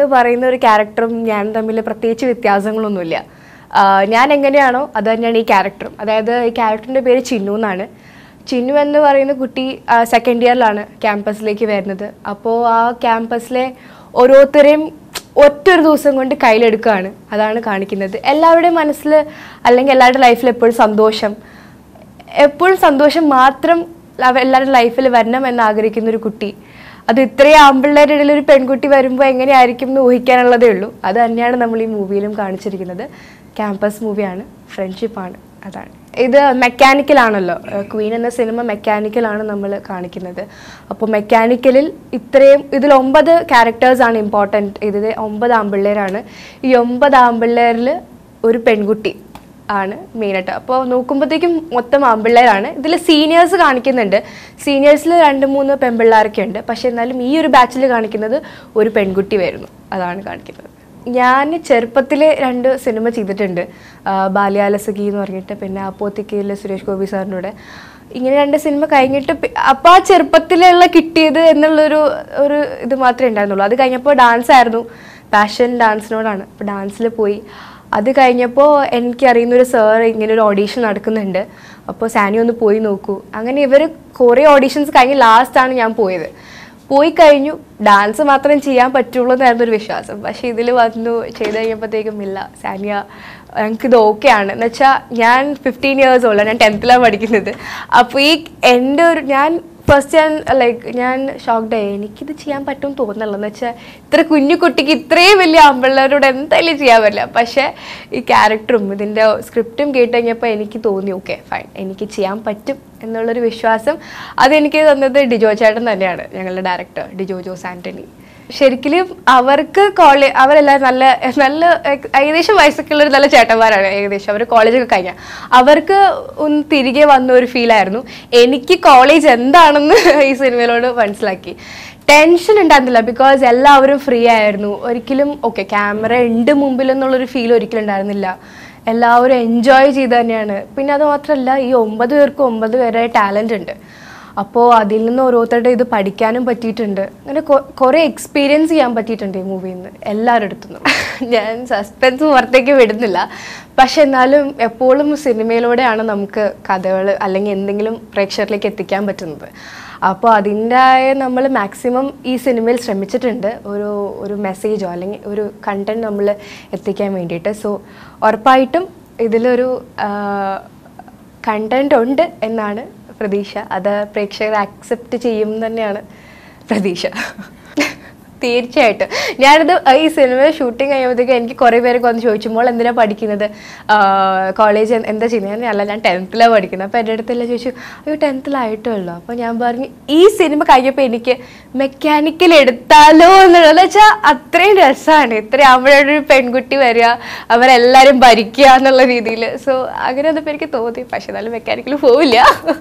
പറയുന്ന ഒരു ക്യാരക്ടറും ഞാൻ തമ്മിൽ പ്രത്യേകിച്ച് വ്യത്യാസങ്ങളൊന്നുമില്ല ആ, ഞാൻ എങ്ങനെയാണോ അത് തന്നെയാണ് ഈ ക്യാരക്ടറും അതായത് ഈ ക്യാരക്ടറിൻ്റെ പേര് ചിന്നു എന്നാണ് ചിന്നു എന്ന് പറയുന്ന കുട്ടി സെക്കൻഡ് ഇയറിലാണ് ക്യാമ്പസിലേക്ക് വരുന്നത് അപ്പോൾ ആ ക്യാമ്പസിലെ ഓരോരുത്തരെയും ഒറ്റൊരു ദിവസം കൊണ്ട് കയ്യിലെടുക്കുകയാണ് അതാണ് കാണിക്കുന്നത് എല്ലാവരുടെയും മനസ്സിൽ അല്ലെങ്കിൽ എല്ലാവരുടെ ലൈഫിൽ എപ്പോഴും സന്തോഷം എപ്പോഴും സന്തോഷം മാത്രം അവ- എല്ലാവരുടെ ലൈഫിൽ വരണം എന്ന് ആഗ്രഹിക്കുന്ന ഒരു കുട്ടി അത് ഇത്രയും ആമ്പിള്ളേരുടെ ഇടയിൽ ഒരു പെൺകുട്ടി വരുമ്പോൾ എങ്ങനെയായിരിക്കും എന്ന് ഊഹിക്കാനുള്ളതേ ഉള്ളൂ അത് തന്നെയാണ് നമ്മൾ ഈ മൂവിയിലും കാണിച്ചിരിക്കുന്നത് ക്യാമ്പസ് മൂവിയാണ് ഫ്രണ്ട്ഷിപ്പാണ് അതാണ് ഇത് മെക്കാനിക്കൽ ആണല്ലോ ക്വീൻ എന്ന സിനിമ മെക്കാനിക്കലാണ് നമ്മൾ കാണിക്കുന്നത് അപ്പോൾ മെക്കാനിക്കലിൽ ഇത്രയും ഇതിൽ ഒമ്പത് ക്യാരക്ടേഴ്സ് ആണ് ഇമ്പോർട്ടൻറ്റ് ഇതിൽ ഒമ്പത് ആമ്പിള്ളേരാണ് ഈ ഒമ്പത് ആമ്പിള്ളേരിൽ ഒരു പെൺകുട്ടി ആണ് മെയിനായിട്ട് അപ്പോൾ നോക്കുമ്പോഴത്തേക്കും മൊത്തം ആൺപിള്ളേരാണ് ഇതിൽ സീനിയേഴ്സ് കാണിക്കുന്നുണ്ട് സീനിയേഴ്സിൽ രണ്ട് മൂന്ന് പെൺപിള്ളേരൊക്കെ ഉണ്ട് പക്ഷേ എന്നാലും ഈ ഒരു ബാച്ചിൽ കാണിക്കുന്നത് ഒരു പെൺകുട്ടി വരുന്നു അതാണ് കാണിക്കുന്നത് ഞാൻ ചെറുപ്പത്തിൽ രണ്ട് സിനിമ ചെയ്തിട്ടുണ്ട് ആ, ബാല്യാലസഖി എന്ന് പറഞ്ഞിട്ട് പിന്നെ അപ്പോത്തിക്കയിലെ സുരേഷ് ഗോപി സാറിൻ്റെ കൂടെ ഇങ്ങനെ രണ്ട് സിനിമ കഴിഞ്ഞിട്ട് പി- അപ്പോൾ ആ ചെറുപ്പത്തിലുള്ള കിട്ടിയത് എന്നുള്ളൊരു ഒരു ഇത് മാത്രമേ ഉണ്ടായിരുന്നുള്ളൂ അത് കഴിഞ്ഞപ്പോൾ ഡാൻസ് ആയിരുന്നു പാഷൻ ഡാൻസിനോടാണ് അപ്പോൾ ഡാൻസിൽ പോയി അത് കഴിഞ്ഞപ്പോൾ എനിക്കറിയുന്ന ഒരു സാർ ഇങ്ങനെ ഒരു ഓഡീഷൻ നടക്കുന്നുണ്ട് അപ്പോൾ സാനി ഒന്ന് പോയി നോക്കൂ അങ്ങനെ ഇവർ കുറേ ഓഡീഷൻസ് കഴിഞ്ഞ് ലാസ്റ്റാണ് ഞാൻ പോയത് പോയി കഴിഞ്ഞു ഡാൻസ് മാത്രം ചെയ്യാൻ പറ്റുള്ളൂ എന്നായിരുന്നു ഒരു വിശ്വാസം പക്ഷേ ഇതിൽ വന്നു ചെയ്ത് കഴിഞ്ഞപ്പോഴത്തേക്കും ഇല്ല സാനിയ ഞങ്ങൾക്കിത് ഓക്കെ ആണ് എന്ന് വെച്ചാൽ ഞാൻ ഫിഫ്റ്റീൻ ഇയേഴ്സ് ഉള്ള ഞാൻ ടെൻത്തിലാണ് പഠിക്കുന്നത് അപ്പോൾ ഈ എൻ്റെ ഒരു ഞാൻ ഫസ്റ്റ് ഞാൻ ലൈക്ക് ഞാൻ ഷോക്ക്ഡ് ആയി എനിക്കിത് ചെയ്യാൻ പറ്റും തോന്നുന്നില്ല എന്ന് വെച്ചാൽ ഇത്ര കുഞ്ഞു കുട്ടിക്ക് ഇത്രയും വലിയ ആമ്പിള്ളേരോട് എന്തായാലും ചെയ്യാൻ പറ്റില്ല പക്ഷേ ഈ ക്യാരക്ടറും ഇതിൻ്റെ സ്ക്രിപ്റ്റും കേട്ട് കഴിഞ്ഞപ്പോൾ എനിക്ക് തോന്നി ഓക്കെ ഫൈൻ എനിക്ക് ചെയ്യാൻ പറ്റും എന്നുള്ളൊരു വിശ്വാസം അതെനിക്ക് തന്നത് ഡിജോ ചേട്ടൻ തന്നെയാണ് ഞങ്ങളുടെ ഡയറക്ടർ ഡിജോ ജോസ് ആൻ്റണി ശരിക്കും അവർക്ക് കോളേജ് അവരെല്ലാം നല്ല നല്ല ഏക- ഏകദേശം വയസ്സൊക്കെ ഉള്ള ഒരു നല്ല ചേട്ടന്മാരാണ് ഏകദേശം അവർ കോളേജൊക്കെ കഴിഞ്ഞാൽ അവർക്ക് ഒന്ന് തിരികെ വന്ന ഒരു ഫീലായിരുന്നു എനിക്ക് കോളേജ് എന്താണെന്ന് ഈ സിനിമയിലോട് മനസ്സിലാക്കി ടെൻഷൻ ഉണ്ടായിരുന്നില്ല ബിക്കോസ് എല്ലാവരും ഫ്രീ ആയിരുന്നു ഒരിക്കലും ഓക്കെ ക്യാമറ ഉണ്ട് മുമ്പിൽ എന്നുള്ളൊരു ഫീൽ ഒരിക്കലും ഉണ്ടായിരുന്നില്ല എല്ലാവരും എൻജോയ് ചെയ്ത് തന്നെയാണ് പിന്നെ അത് മാത്രമല്ല ഈ ഒമ്പത് പേർക്കും ഒമ്പത് പേരെ ടാലൻ്റ് ഉണ്ട് അപ്പോൾ അതിൽ നിന്ന് ഓരോരുത്തരുടെ ഇത് പഠിക്കാനും പറ്റിയിട്ടുണ്ട് അങ്ങനെ കൊ- കുറേ എക്സ്പീരിയൻസ് ചെയ്യാൻ പറ്റിയിട്ടുണ്ട് ഈ മൂവിയിൽ നിന്ന് എല്ലാവരുടെ അടുത്തുനിന്നും ഞാൻ സസ്പെൻസ് പുറത്തേക്ക് വിടുന്നില്ല പക്ഷെ എന്നാലും എപ്പോഴും സിനിമയിലൂടെയാണ് നമുക്ക് കഥകൾ അല്ലെങ്കിൽ എന്തെങ്കിലും പ്രേക്ഷകരിലേക്ക് എത്തിക്കാൻ പറ്റുന്നത് അപ്പോൾ അതിൻ്റെതായ നമ്മൾ മാക്സിമം ഈ സിനിമയിൽ ശ്രമിച്ചിട്ടുണ്ട് ഒരു ഒരു മെസ്സേജോ അല്ലെങ്കിൽ ഒരു കണ്ടന്റ് നമ്മൾ എത്തിക്കാൻ വേണ്ടിയിട്ട് സോ ഉറപ്പായിട്ടും ഇതിലൊരു കണ്ടന്റ് ഉണ്ട് എന്നാണ് പ്രതീക്ഷ അത് പ്രേക്ഷകർ ആക്സെപ്റ്റ് ചെയ്യും എന്ന് തന്നെയാണ് പ്രതീക്ഷ തീർച്ചയായിട്ടും ഞാനിത് ഈ സിനിമ ഷൂട്ടിംഗ് കഴിയുമ്പോഴത്തേക്ക് എനിക്ക് കുറേ പേരൊക്കെ വന്ന് ചോദിച്ചു മോൾ എന്തിനാ പഠിക്കുന്നത് കോളേജ് എന്താ ചെയ്യുന്നത് ഞാൻ അല്ല ഞാൻ ടെൻത്തിലാണ് പഠിക്കുന്നത് അപ്പോൾ എൻ്റെ അടുത്തെല്ലാം ചോദിച്ചു അയ്യോ ടെൻത്തിലായിട്ടുള്ളൂ അപ്പോൾ ഞാൻ പറഞ്ഞു ഈ സിനിമ കഴിഞ്ഞപ്പോൾ എനിക്ക് മെക്കാനിക്കൽ എടുത്താലോ എന്നുള്ളത് വെച്ചാൽ അത്രയും രസമാണ് ഇത്രയും അവിടെ ഒരു പെൺകുട്ടി വരിക അവരെല്ലാവരും ഭരിക്കുക എന്നുള്ള രീതിയിൽ സോ അങ്ങനെ ഒന്നും എനിക്ക് തോന്നി പക്ഷെ എന്നാലും മെക്കാനിക്കൽ പോവില്ല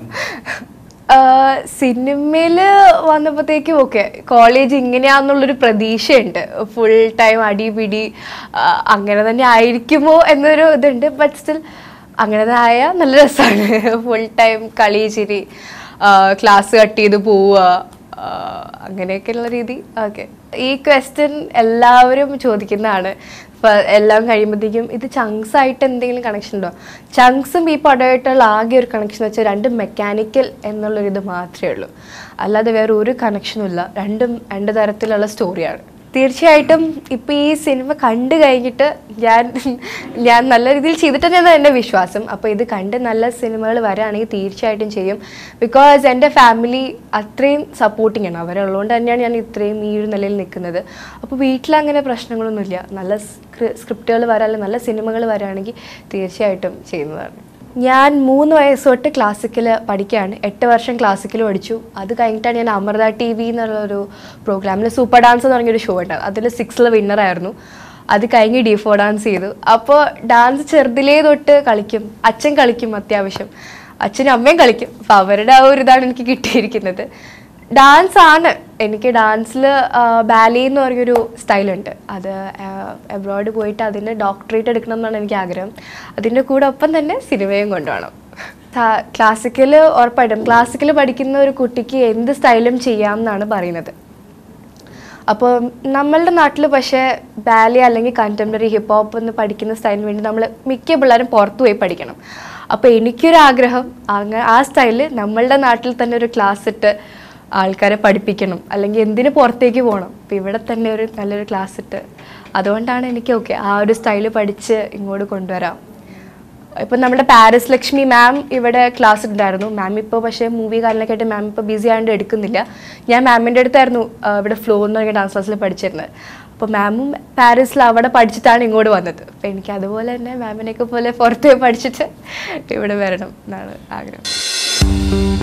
സിനിമയിൽ വന്നപ്പോഴത്തേക്കും ഓക്കെ കോളേജ് ഇങ്ങനെയാന്നുള്ളൊരു പ്രതീക്ഷയുണ്ട് ഫുൾ ടൈം അടിപിടി ആ, അങ്ങനെ തന്നെ ആയിരിക്കുമോ എന്നൊരു ഇതുണ്ട് ബട്ട് സ്റ്റിൽ അങ്ങനെ തന്നെ ആയാൽ നല്ല രസമാണ് ഫുൾ ടൈം കളി ചിരി ക്ലാസ് കട്ട് ചെയ്ത് പോവുക ആ, അങ്ങനെയൊക്കെയുള്ള രീതി ഓക്കെ ഈ ക്വസ്റ്റ്യൻ എല്ലാവരും ചോദിക്കുന്നതാണ് ഇപ്പം എല്ലാം കഴിയുമ്പോഴത്തേക്കും ഇത് ചങ്ക്സ് ആയിട്ട് എന്തെങ്കിലും കണക്ഷൻ ഉണ്ടോ ചങ്ക്സും ഈ പടമായിട്ടുള്ള ആകെ ഒരു കണക്ഷൻ വെച്ചാൽ രണ്ടും മെക്കാനിക്കൽ എന്നുള്ളൊരു ഇത് മാത്രമേ ഉള്ളൂ അല്ലാതെ വേറെ ഒരു കണക്ഷനും ഇല്ല രണ്ടും രണ്ട് തരത്തിലുള്ള സ്റ്റോറിയാണ് തീർച്ചയായിട്ടും ഇപ്പം ഈ സിനിമ കണ്ടു കഴിഞ്ഞിട്ട് ഞാൻ ഞാൻ നല്ല രീതിയിൽ ചെയ്തിട്ടുണ്ടെന്ന് എൻ്റെ വിശ്വാസം അപ്പോൾ ഇത് കണ്ട് നല്ല സിനിമകൾ വരാണെങ്കിൽ തീർച്ചയായിട്ടും ചെയ്യും ബിക്കോസ് എൻ്റെ ഫാമിലി അത്രയും സപ്പോർട്ടിങ് ആണ് അവരുള്ളതുകൊണ്ട് തന്നെയാണ് ഞാൻ ഇത്രയും ഈ ഒരു നിലയിൽ നിൽക്കുന്നത് അപ്പോൾ വീട്ടിൽ അങ്ങനെ പ്രശ്നങ്ങളൊന്നുമില്ല നല്ല സ്ക്രിപ്റ്റുകൾ വരാൻ അല്ലെങ്കിൽ നല്ല സിനിമകൾ വരാണെങ്കിൽ തീർച്ചയായിട്ടും ചെയ്യുന്നതാണ് ഞാൻ മൂന്ന് വയസ്സ് തൊട്ട് ക്ലാസിക്കൽ പഠിക്കുകയാണ് എട്ട് വർഷം ക്ലാസിക്കൽ പഠിച്ചു അത് കഴിഞ്ഞിട്ടാണ് ഞാൻ അമൃത ടി വി എന്നുള്ളൊരു പ്രോഗ്രാമിൽ സൂപ്പർ ഡാൻസ് എന്ന് പറഞ്ഞൊരു ഷോ ഉണ്ട് അതിൽ സിക്സിൽ വിന്നറായിരുന്നു അത് കഴിഞ്ഞ് ഡി ഫോർ ഡാൻസ് ചെയ്തു അപ്പോൾ ഡാൻസ് ചെറുതിലേ തൊട്ട് കളിക്കും അച്ഛൻ കളിക്കും അത്യാവശ്യം അച്ഛനും അമ്മയും കളിക്കും അപ്പോൾ അവരുടെ ആ ഒരു ഇതാണ് എനിക്ക് കിട്ടിയിരിക്കുന്നത് ഡാൻസ് ആണ് എനിക്ക് ഡാൻസിൽ ബാലി എന്ന് പറഞ്ഞൊരു സ്റ്റൈലുണ്ട് അത് എബ്രോഡ് പോയിട്ട് അതിന് ഡോക്ടറേറ്റ് എടുക്കണം എന്നാണ് എനിക്ക് ആഗ്രഹം അതിൻ്റെ കൂടെ ഒപ്പം തന്നെ സിനിമയും കൊണ്ടുപോകണം ക്ലാസിക്കൽ ഉറപ്പായിട്ടും ക്ലാസിക്കൽ പഠിക്കുന്ന ഒരു കുട്ടിക്ക് എന്ത് സ്റ്റൈലും ചെയ്യാം എന്നാണ് പറയുന്നത് അപ്പോൾ നമ്മളുടെ നാട്ടിൽ പക്ഷേ ബാലെ അല്ലെങ്കിൽ കണ്ടംപററി ഹിപ്പ് ഹോപ്പ് എന്ന് പഠിക്കുന്ന സ്റ്റൈലിന് വേണ്ടി നമ്മൾ മിക്ക പിള്ളേരും പുറത്തു പോയി പഠിക്കണം അപ്പോൾ എനിക്കൊരു ആഗ്രഹം അങ്ങ ആ സ്റ്റൈലിൽ നമ്മളുടെ നാട്ടിൽ തന്നെ ഒരു ക്ലാസ് ഇട്ട് ആൾക്കാരെ പഠിപ്പിക്കണം അല്ലെങ്കിൽ എന്തിനു പുറത്തേക്ക് പോകണം അപ്പോൾ ഇവിടെ തന്നെ ഒരു നല്ലൊരു ക്ലാസ് ഇട്ട് അതുകൊണ്ടാണ് എനിക്ക് ഓക്കെ ആ ഒരു സ്റ്റൈല് പഠിച്ച് ഇങ്ങോട്ട് കൊണ്ടുവരാം ഇപ്പം നമ്മുടെ പാരിസ് ലക്ഷ്മി മാം ഇവിടെ ക്ലാസ് ഉണ്ടായിരുന്നു മാം ഇപ്പോൾ പക്ഷേ മൂവി കാലിനൊക്കെ ആയിട്ട് മാം ഇപ്പോൾ ബിസി ആയതുകൊണ്ട് എടുക്കുന്നില്ല ഞാൻ മാമിൻ്റെ അടുത്തായിരുന്നു ആ, ഇവിടെ ഫ്ലോ എന്ന് പറഞ്ഞ ഡാൻസ് ക്ലാസ്സിൽ പഠിച്ചിരുന്നത് അപ്പോൾ മാമും പാരീസിൽ അവിടെ പഠിച്ചിട്ടാണ് ഇങ്ങോട്ട് വന്നത് അപ്പോൾ എനിക്ക് അതുപോലെ തന്നെ മാമിനെയൊക്കെ പോലെ പുറത്ത് പോയി പഠിച്ചിട്ട് ഇവിടെ വരണം എന്നാണ് ആഗ്രഹം